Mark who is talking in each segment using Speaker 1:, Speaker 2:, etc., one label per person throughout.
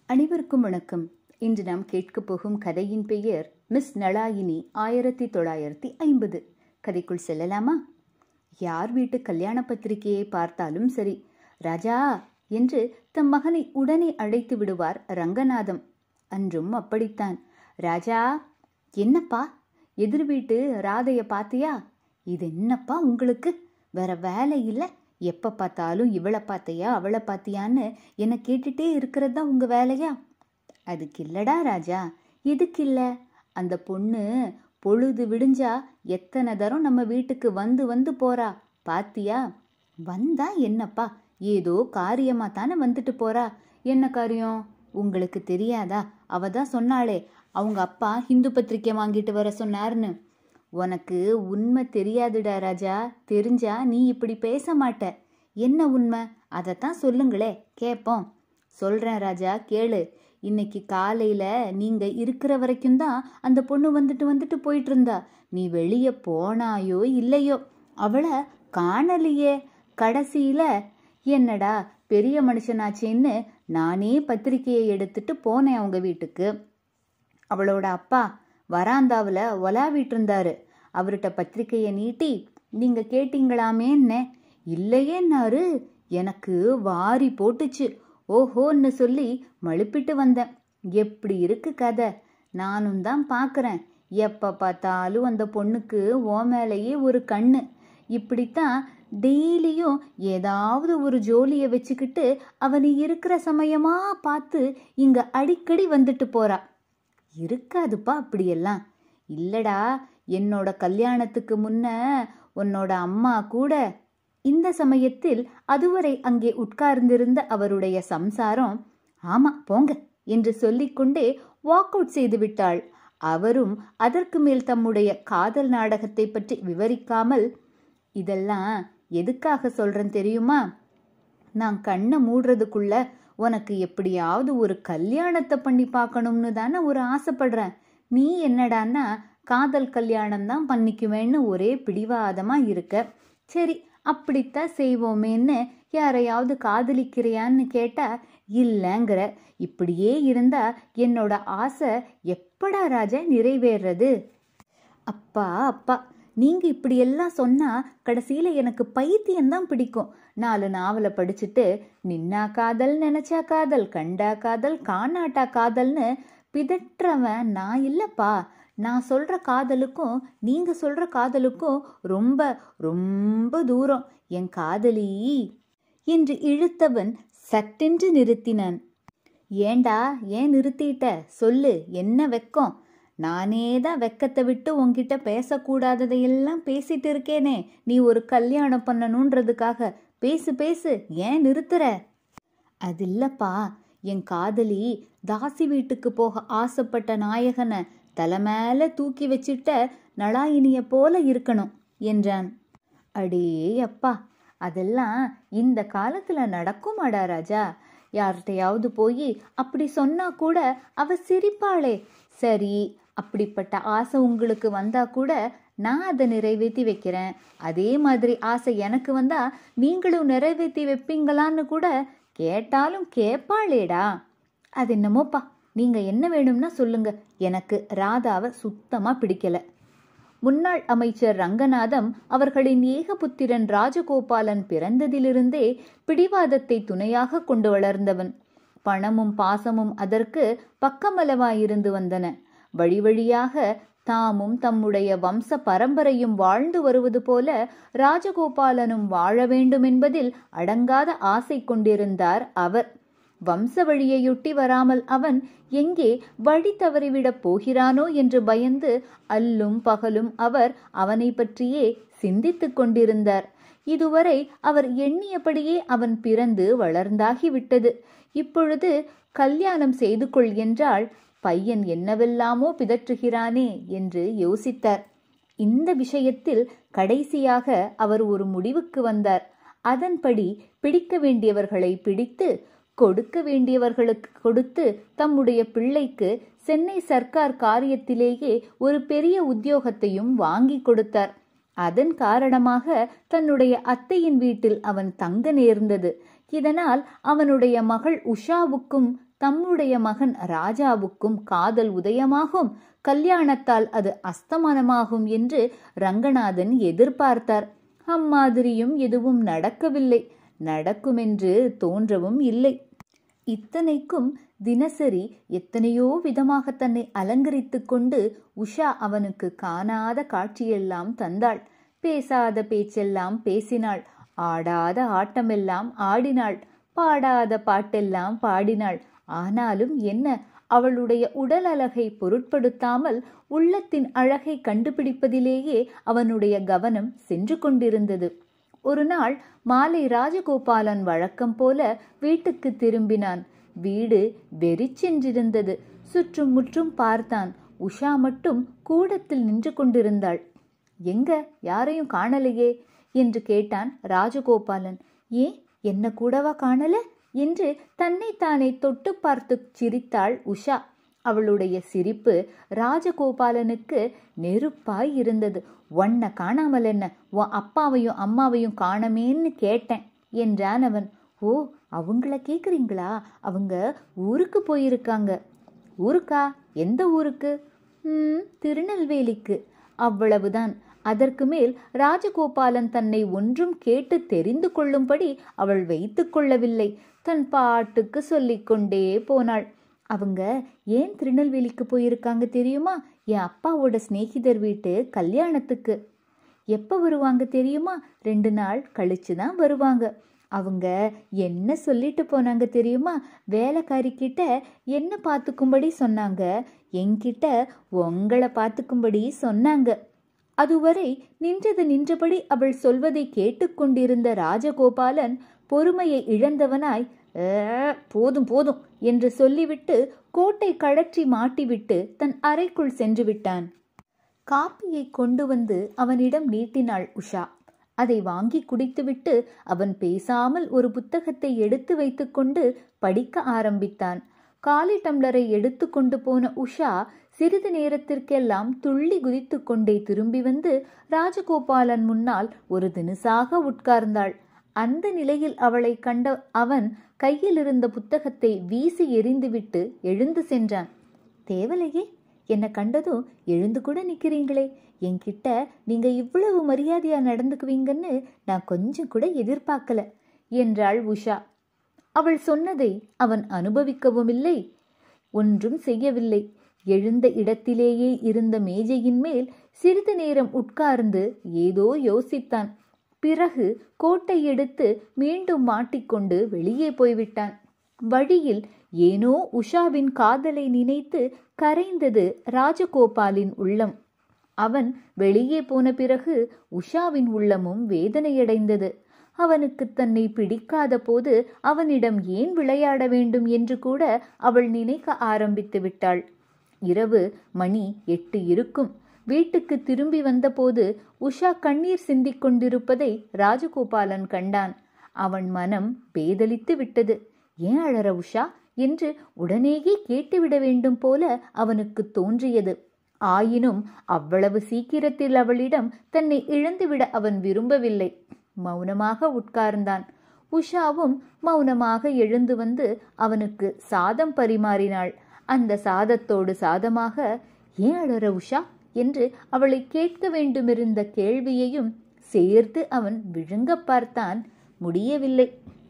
Speaker 1: அனைவருக்கும் வணக்கம் இன்று நாம் கேட்கப் போகும் கதையின் பெயர் மிஸ் நளாயினி ஆயிரத்தி தொள்ளாயிரத்தி ஐம்பது கதைக்குள் செல்லலாமா யார் வீட்டு கல்யாண பத்திரிகையை பார்த்தாலும் சரி ராஜா என்று தம் மகனை உடனே அழைத்து விடுவார் ரங்கநாதம் அன்றும் அப்படித்தான் ராஜா என்னப்பா எதிர் வீட்டு ராதைய பாத்தியா இது என்னப்பா உங்களுக்கு வேற வேலை இல்லை எப்ப பார்த்தாலும் இவளை பார்த்தியா அவளை பார்த்தியான்னு என்னை கேட்டுட்டே இருக்கிறது தான் உங்க வேலையா அதுக்கு இல்லடா ராஜா எதுக்கு இல்ல அந்த பொண்ணு பொழுது விடிஞ்சா எத்தனை தரம் நம்ம வீட்டுக்கு வந்து வந்து போறா பாத்தியா வந்தா என்னப்பா ஏதோ காரியமா தானே வந்துட்டு போறா என்ன காரியம் உங்களுக்கு தெரியாதா அவ தான் சொன்னாளே அவங்க அப்பா ஹிந்து பத்திரிக்கை வாங்கிட்டு வர சொன்னார்னு உனக்கு உண்மை தெரியாதுடா ராஜா தெரிஞ்சா நீ இப்படி பேச மாட்ட என்ன உண்மை அதைத்தான் சொல்லுங்களே கேட்போம் சொல்றேன் ராஜா கேளு இன்னைக்கு காலையில நீங்க இருக்கிற வரைக்கும் தான் அந்த பொண்ணு வந்துட்டு வந்துட்டு போயிட்டு இருந்தா நீ வெளியே போனாயோ இல்லையோ அவளை காணலையே கடைசியில என்னடா பெரிய மனுஷனாச்சேன்னு நானே பத்திரிக்கையை எடுத்துட்டு போனேன் அவங்க வீட்டுக்கு அவளோட அப்பா வராந்தாவில் ஒலாவிட்டு இருந்தாரு அவர்கிட்ட பத்திரிக்கையை நீட்டி நீங்க கேட்டீங்களாமேன்னு இல்லையேன்னாரு எனக்கு வாரி போட்டுச்சு ஓஹோன்னு சொல்லி மழுப்பிட்டு வந்தேன் எப்படி இருக்கு கதை நானும் தான் பார்க்குறேன் எப்போ பார்த்தாலும் அந்த பொண்ணுக்கு ஓ மேலேயே ஒரு கண்ணு இப்படித்தான் டெய்லியும் ஏதாவது ஒரு ஜோலியை வச்சுக்கிட்டு அவனு இருக்கிற சமயமா பார்த்து இங்க அடிக்கடி வந்துட்டு போறா இருக்காதுப்பா அப்படியெல்லாம் இல்லடா என்னோட கல்யாணத்துக்கு முன்ன உன்னோட அம்மா கூட இந்த சமயத்தில் அதுவரை அங்கே உட்கார்ந்திருந்த அவருடைய சம்சாரம் ஆமா போங்க என்று சொல்லிக்கொண்டே வாக் அவுட் செய்து விட்டாள் அவரும் அதற்கு மேல் தம்முடைய காதல் நாடகத்தை பற்றி விவரிக்காமல் இதெல்லாம் எதுக்காக சொல்றேன் தெரியுமா நான் கண்ணை மூடுறதுக்குள்ள உனக்கு எப்படியாவது ஒரு கல்யாணத்தை பண்ணி பார்க்கணும்னு தானே ஒரு ஆசைப்படுறேன் நீ என்னடான்னா காதல் கல்யாணம் தான் பண்ணிக்குவேன்னு ஒரே பிடிவாதமா இருக்க சரி அப்படித்தான் செய்வோமேன்னு யாரையாவது காதலிக்கிறியான்னு கேட்டா இல்லைங்கிற இப்படியே இருந்தா என்னோட ஆசை எப்படா ராஜா நிறைவேறது அப்பா அப்பா நீங்க இப்படி எல்லாம் சொன்னா கடைசியில எனக்கு பைத்தியம்தான் பிடிக்கும் நாலு நாவலை படிச்சுட்டு நின்னா காதல் நினைச்சா காதல் கண்டா காதல் காணாட்டா காதல்னு பிதற்றவன் நான் இல்லப்பா நான் சொல்ற காதலுக்கும் நீங்க சொல்ற காதலுக்கும் ரொம்ப ரொம்ப தூரம் என் காதலி என்று இழுத்தவன் சட்டென்று நிறுத்தினான் ஏண்டா ஏன் நிறுத்திட்ட சொல்லு என்ன வெக்கம் நானே தான் வெக்கத்தை விட்டு உன்கிட்ட பேசக்கூடாததையெல்லாம் பேசிட்டு இருக்கேனே நீ ஒரு கல்யாணம் பண்ணணுன்றதுக்காக பேசு பேசு ஏன் நிறுத்துற அது இல்லப்பா என் காதலி தாசி வீட்டுக்கு போக ஆசைப்பட்ட நாயகனை தலை மேல தூக்கி வச்சிட்ட நலாயினிய போல இருக்கணும் என்றான் அடே அப்பா அதெல்லாம் இந்த காலத்துல நடக்குமாடா ராஜா யார்கிட்டையாவது போய் அப்படி சொன்னா கூட அவ சிரிப்பாளே சரி அப்படிப்பட்ட ஆசை உங்களுக்கு வந்தா கூட நான் அதை நிறைவேற்றி வைக்கிறேன் அதே மாதிரி ஆசை எனக்கு வந்தா நீங்களும் நிறைவேற்றி வைப்பீங்களான்னு கூட கேட்டாலும் கேட்பாளேடா அது என்னமோப்பா நீங்க என்ன வேணும்னா சொல்லுங்க எனக்கு ராதாவை சுத்தமா பிடிக்கல முன்னாள் அமைச்சர் ரங்கநாதம் அவர்களின் ஏகபுத்திரன் ராஜகோபாலன் பிறந்ததிலிருந்தே பிடிவாதத்தை துணையாக கொண்டு வளர்ந்தவன் பணமும் பாசமும் அதற்கு பக்கமளவாயிருந்து வந்தன வழி வழியாக தாமும் தம்முடைய வம்ச பரம்பரையும் வாழ்ந்து வருவது போல ராஜகோபாலனும் வாழ வேண்டும் என்பதில் அடங்காத ஆசை கொண்டிருந்தார் அவர் வம்ச வழியையொட்டி வராமல் அவன் எங்கே வழி தவறிவிடப் போகிறானோ என்று பயந்து அல்லும் பகலும் அவர் அவனை பற்றியே சிந்தித்துக் கொண்டிருந்தார் இதுவரை அவர் எண்ணியபடியே அவன் பிறந்து வளர்ந்தாகிவிட்டது இப்பொழுது கல்யாணம் செய்து கொள் என்றால் பையன் என்னவெல்லாமோ பிதற்றுகிறானே என்று யோசித்தார் இந்த விஷயத்தில் கடைசியாக அவர் ஒரு முடிவுக்கு வந்தார் அதன்படி பிடிக்க வேண்டியவர்களை பிடித்து கொடுக்க வேண்டியவர்களுக்கு கொடுத்து தம்முடைய பிள்ளைக்கு சென்னை சர்க்கார் காரியத்திலேயே ஒரு பெரிய உத்தியோகத்தையும் வாங்கி கொடுத்தார் அதன் காரணமாக தன்னுடைய அத்தையின் வீட்டில் அவன் தங்க நேர்ந்தது இதனால் அவனுடைய மகள் உஷாவுக்கும் தம்முடைய மகன் ராஜாவுக்கும் காதல் உதயமாகும் கல்யாணத்தால் அது அஸ்தமனமாகும் என்று ரங்கநாதன் எதிர்பார்த்தார் அம்மாதிரியும் எதுவும் நடக்கவில்லை நடக்குமென்று தோன்றவும் இல்லை இத்தனைக்கும் தினசரி எத்தனையோ விதமாக தன்னை அலங்கரித்துக் கொண்டு உஷா அவனுக்கு காணாத காட்சியெல்லாம் தந்தாள் பேசாத பேச்செல்லாம் பேசினாள் ஆடாத ஆட்டமெல்லாம் ஆடினாள் பாடாத பாட்டெல்லாம் பாடினாள் ஆனாலும் என்ன அவளுடைய உடல் அழகை பொருட்படுத்தாமல் உள்ளத்தின் அழகை கண்டுபிடிப்பதிலேயே அவனுடைய கவனம் சென்று கொண்டிருந்தது ஒரு நாள் மாலை ராஜகோபாலன் வழக்கம் போல வீட்டுக்கு திரும்பினான் வீடு வெறிச்சென்றிருந்தது சுற்றும் முற்றும் பார்த்தான் உஷா மட்டும் கூடத்தில் நின்று கொண்டிருந்தாள் எங்க யாரையும் காணலையே என்று கேட்டான் ராஜகோபாலன் ஏன் என்ன கூடவா காணல என்று தன்னைத்தானே தொட்டு பார்த்து சிரித்தாள் உஷா அவளுடைய சிரிப்பு ராஜகோபாலனுக்கு நெருப்பாய் இருந்தது உன்னை காணாமல் என்ன உன் அப்பாவையும் அம்மாவையும் காணமேன்னு கேட்டேன் என்றான் அவன் ஓ அவங்கள கேக்குறீங்களா அவங்க ஊருக்கு போயிருக்காங்க ஊருக்கா எந்த ஊருக்கு ம் திருநெல்வேலிக்கு அவ்வளவுதான் அதற்கு மேல் ராஜகோபாலன் தன்னை ஒன்றும் கேட்டு தெரிந்து கொள்ளும்படி அவள் வைத்து கொள்ளவில்லை தன் பாட்டுக்கு சொல்லிக்கொண்டே போனாள் அவங்க ஏன் திருநெல்வேலிக்கு போயிருக்காங்க தெரியுமா என் அப்பாவோட சிநேகிதர் வீட்டு கல்யாணத்துக்கு எப்போ வருவாங்க தெரியுமா ரெண்டு நாள் கழிச்சு தான் வருவாங்க அவங்க என்ன சொல்லிட்டு போனாங்க தெரியுமா வேலைக்காரி கிட்ட என்ன பார்த்துக்கும்படி சொன்னாங்க என்கிட்ட உங்களை பார்த்துக்கும்படி சொன்னாங்க அதுவரை நின்றது நின்றபடி அவள் சொல்வதை கேட்டுக்கொண்டிருந்த ராஜகோபாலன் பொறுமையை இழந்தவனாய் போதும் போதும் என்று சொல்லிவிட்டு கோட்டை கழற்றி மாட்டிவிட்டு தன் அறைக்குள் சென்று விட்டான் காப்பியை கொண்டு வந்து அவனிடம் நீட்டினாள் உஷா அதை வாங்கி குடித்துவிட்டு அவன் பேசாமல் ஒரு புத்தகத்தை எடுத்து வைத்துக்கொண்டு படிக்க ஆரம்பித்தான் காலி டம்ளரை எடுத்து கொண்டு போன உஷா சிறிது நேரத்திற்கெல்லாம் துள்ளி குதித்து கொண்டே திரும்பி வந்து ராஜகோபாலன் முன்னால் ஒரு தினுசாக உட்கார்ந்தாள் அந்த நிலையில் அவளை கண்ட அவன் கையில் இருந்த புத்தகத்தை வீசி எறிந்துவிட்டு எழுந்து சென்றான் தேவலையே என்னை கண்டதும் எழுந்து கூட நிக்கிறீங்களே என்கிட்ட நீங்க இவ்வளவு மரியாதையா நடந்துக்குவீங்கன்னு நான் கொஞ்சம் கூட எதிர்பார்க்கல என்றாள் உஷா அவள் சொன்னதை அவன் அனுபவிக்கவும் இல்லை ஒன்றும் செய்யவில்லை எழுந்த இடத்திலேயே இருந்த மேஜையின் மேல் சிறிது நேரம் உட்கார்ந்து ஏதோ யோசித்தான் பிறகு கோட்டை எடுத்து மீண்டும் மாட்டிக்கொண்டு வெளியே போய்விட்டான் வழியில் ஏனோ உஷாவின் காதலை நினைத்து கரைந்தது ராஜகோபாலின் உள்ளம் அவன் வெளியே போன பிறகு உஷாவின் உள்ளமும் வேதனையடைந்தது அவனுக்கு தன்னை பிடிக்காத போது அவனிடம் ஏன் விளையாட வேண்டும் என்று கூட அவள் நினைக்க ஆரம்பித்து விட்டாள் இரவு மணி எட்டு இருக்கும் வீட்டுக்கு திரும்பி வந்தபோது உஷா கண்ணீர் சிந்திக் கொண்டிருப்பதை ராஜகோபாலன் கண்டான் அவன் மனம் பேதலித்து விட்டது ஏன் அழற உஷா என்று உடனேயே கேட்டுவிட வேண்டும் போல அவனுக்கு தோன்றியது ஆயினும் அவ்வளவு சீக்கிரத்தில் அவளிடம் தன்னை இழந்துவிட அவன் விரும்பவில்லை மௌனமாக உட்கார்ந்தான் உஷாவும் மௌனமாக எழுந்து வந்து அவனுக்கு சாதம் பரிமாறினாள் அந்த சாதத்தோடு சாதமாக ஏன் அழற உஷா என்று அவளை கேட்க வேண்டுமிருந்த கேள்வியையும் சேர்த்து அவன் விழுங்க பார்த்தான் முடியவில்லை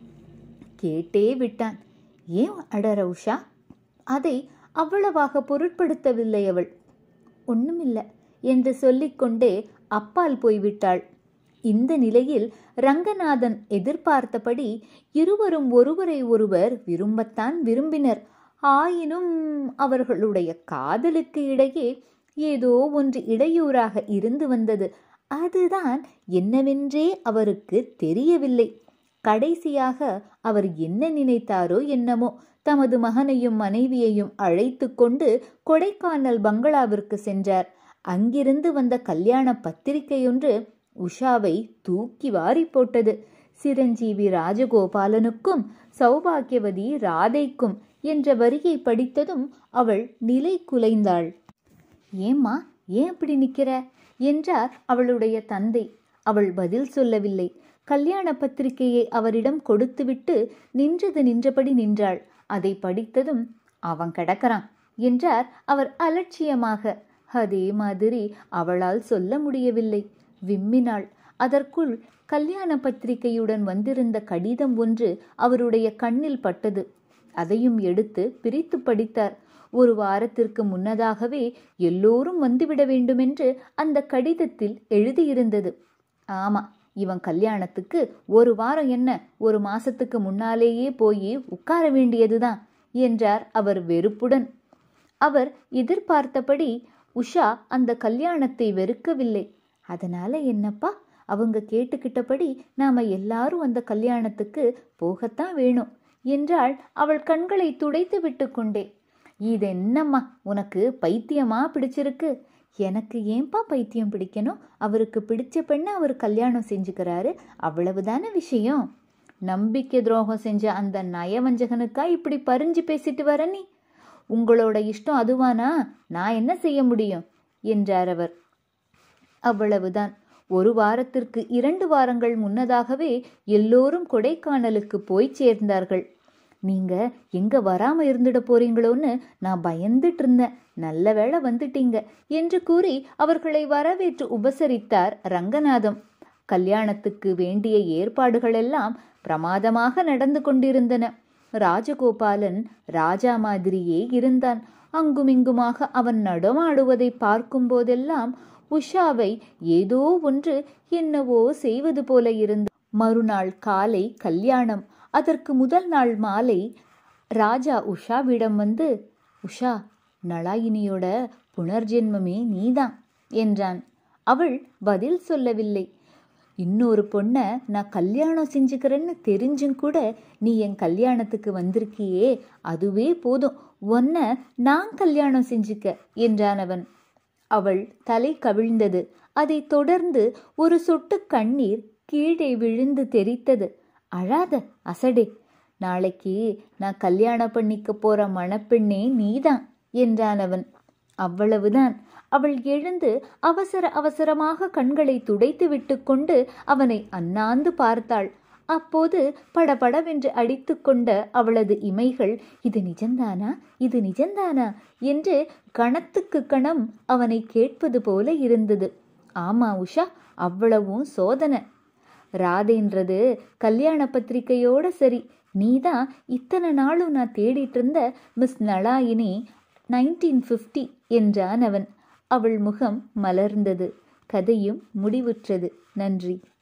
Speaker 1: கேட்டே விட்டான் ஏன் அடற உஷா அதை அவ்வளவாக பொருட்படுத்தவில்லை அவள் ஒண்ணுமில்ல என்று சொல்லிக்கொண்டே அப்பால் போய்விட்டாள் இந்த நிலையில் ரங்கநாதன் எதிர்பார்த்தபடி இருவரும் ஒருவரை ஒருவர் விரும்பத்தான் விரும்பினர் ஆயினும் அவர்களுடைய காதலுக்கு இடையே ஏதோ ஒன்று இடையூறாக இருந்து வந்தது அதுதான் என்னவென்றே அவருக்கு தெரியவில்லை கடைசியாக அவர் என்ன நினைத்தாரோ என்னமோ தமது மகனையும் மனைவியையும் அழைத்து கொண்டு கொடைக்கானல் பங்களாவிற்கு சென்றார் அங்கிருந்து வந்த கல்யாண பத்திரிகையொன்று உஷாவை தூக்கி வாரி போட்டது சிரஞ்சீவி ராஜகோபாலனுக்கும் சௌபாகியவதி ராதைக்கும் என்ற வரியை படித்ததும் அவள் நிலை குலைந்தாள் ஏம்மா ஏன் அப்படி நிக்கிற என்றார் அவளுடைய தந்தை அவள் பதில் சொல்லவில்லை கல்யாண பத்திரிகையை அவரிடம் கொடுத்துவிட்டு நின்றது நின்றபடி நின்றாள் அதை படித்ததும் அவன் கிடக்கிறான் என்றார் அவர் அலட்சியமாக அதே மாதிரி அவளால் சொல்ல முடியவில்லை விம்மினாள் அதற்குள் கல்யாண பத்திரிகையுடன் வந்திருந்த கடிதம் ஒன்று அவருடைய கண்ணில் பட்டது அதையும் எடுத்து பிரித்து படித்தார் ஒரு வாரத்திற்கு முன்னதாகவே எல்லோரும் வந்துவிட வேண்டுமென்று அந்த கடிதத்தில் எழுதியிருந்தது ஆமா இவன் கல்யாணத்துக்கு ஒரு வாரம் என்ன ஒரு மாசத்துக்கு முன்னாலேயே போய் உட்கார வேண்டியதுதான் என்றார் அவர் வெறுப்புடன் அவர் எதிர்பார்த்தபடி உஷா அந்த கல்யாணத்தை வெறுக்கவில்லை அதனால என்னப்பா அவங்க கேட்டுக்கிட்டபடி நாம எல்லாரும் அந்த கல்யாணத்துக்கு போகத்தான் வேணும் என்றாள் அவள் கண்களை துடைத்து விட்டு கொண்டே இது என்னம்மா உனக்கு பைத்தியமா பிடிச்சிருக்கு எனக்கு ஏன்பா பைத்தியம் பிடிக்கணும் அவருக்கு பிடிச்ச பெண்ணை அவர் கல்யாணம் செஞ்சுக்கிறாரு அவ்வளவுதான விஷயம் நம்பிக்கை துரோகம் செஞ்ச அந்த நயவஞ்சகனுக்கா இப்படி பறிஞ்சு பேசிட்டு வர நீ உங்களோட இஷ்டம் அதுவானா நான் என்ன செய்ய முடியும் என்றார் அவர் அவ்வளவுதான் ஒரு வாரத்திற்கு இரண்டு வாரங்கள் முன்னதாகவே எல்லோரும் கொடைக்கானலுக்கு போய் சேர்ந்தார்கள் நீங்க எங்க வராம இருந்துட போறீங்களோன்னு நான் பயந்துட்டு இருந்தேன் நல்ல வேளை வந்துட்டீங்க என்று கூறி அவர்களை வரவேற்று உபசரித்தார் ரங்கநாதம் கல்யாணத்துக்கு வேண்டிய ஏற்பாடுகளெல்லாம் பிரமாதமாக நடந்து கொண்டிருந்தன ராஜகோபாலன் ராஜா மாதிரியே இருந்தான் அங்குமிங்குமாக அவன் நடமாடுவதை பார்க்கும் போதெல்லாம் உஷாவை ஏதோ ஒன்று என்னவோ செய்வது போல இருந்த மறுநாள் காலை கல்யாணம் அதற்கு முதல் நாள் மாலை ராஜா உஷாவிடம் வந்து உஷா நலாயினியோட புனர்ஜென்மமே நீதான் என்றான் அவள் பதில் சொல்லவில்லை இன்னொரு பொண்ணை நான் கல்யாணம் செஞ்சுக்கிறேன்னு தெரிஞ்சும் கூட நீ என் கல்யாணத்துக்கு வந்திருக்கியே அதுவே போதும் உன்னை நான் கல்யாணம் செஞ்சுக்க என்றான் அவன் அவள் தலை கவிழ்ந்தது அதைத் தொடர்ந்து ஒரு சொட்டு கண்ணீர் கீழே விழுந்து தெரித்தது அழாத அசடே நாளைக்கு நான் கல்யாணம் பண்ணிக்க போற மணப்பெண்ணே நீதான் என்றான் அவன் அவ்வளவுதான் அவள் எழுந்து அவசர அவசரமாக கண்களை துடைத்து விட்டு கொண்டு அவனை அண்ணாந்து பார்த்தாள் அப்போது படபடவென்று அடித்து கொண்ட அவளது இமைகள் இது நிஜந்தானா இது நிஜந்தானா என்று கணத்துக்கு கணம் அவனை கேட்பது போல இருந்தது ஆமா உஷா அவ்வளவும் சோதனை ராதேன்றது கல்யாண பத்திரிகையோட சரி நீதான் இத்தனை நாளும் நான் தேடிட்டு இருந்த மிஸ் நலாயினி நைன்டீன் ஃபிஃப்டி என்றான் அவன் அவள் முகம் மலர்ந்தது கதையும் முடிவுற்றது நன்றி